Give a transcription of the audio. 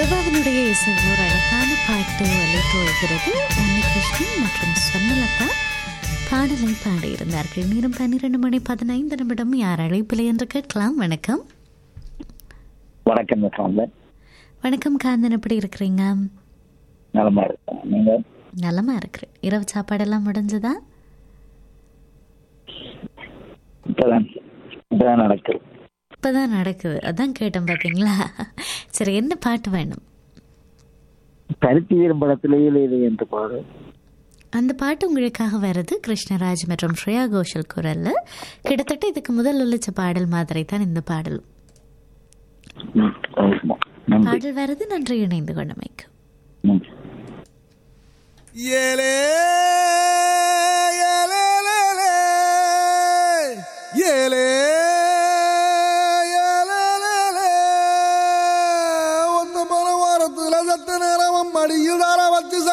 தேவாவினுடைய இசையில் ஒரு அழகான பாட்டு அழைத்து வருகிறது உன்னிகிருஷ்ணன் மற்றும் சொன்னலதா பாடலை பாடியிருந்தார்கள் நேரம் பன்னிரண்டு மணி பதினைந்து நிமிடம் யார் அழைப்பில்லை என்று கேட்கலாம் வணக்கம் வணக்கம் சாந்தன் வணக்கம் காந்தன் எப்படி இருக்கிறீங்க நலமா இருக்கேன் நீங்க நலமா இருக்கிறேன் இரவு சாப்பாடெல்லாம் முடிஞ்சதா இப்பதான் இப்பதான் நடக்குது இப்பதான் நடக்குது அதான் கேட்டேன் பார்த்தீங்களா சரி என்ன பாட்டு வேணும் பருத்தி வீரம் படத்திலேயே இது என்று பாடு அந்த பாட்டு உங்களுக்காக வருது கிருஷ்ணராஜ் மற்றும் ஸ்ரேயா கோஷல் குரல்ல கிட்டத்தட்ட இதுக்கு முதல் ஒழிச்ச பாடல் மாதிரி தான் இந்த பாடலும் ம், ஆமா. நன்றி பாடல் வருது நன்றி இணைந்து கொண்டமைக்கு நன்றி ஏலே ஏலேலேலே, ஏலே ஏலேலேலே. ஒத்த மன வாரத்துல சத்த நேரம் மடியில் வச்சு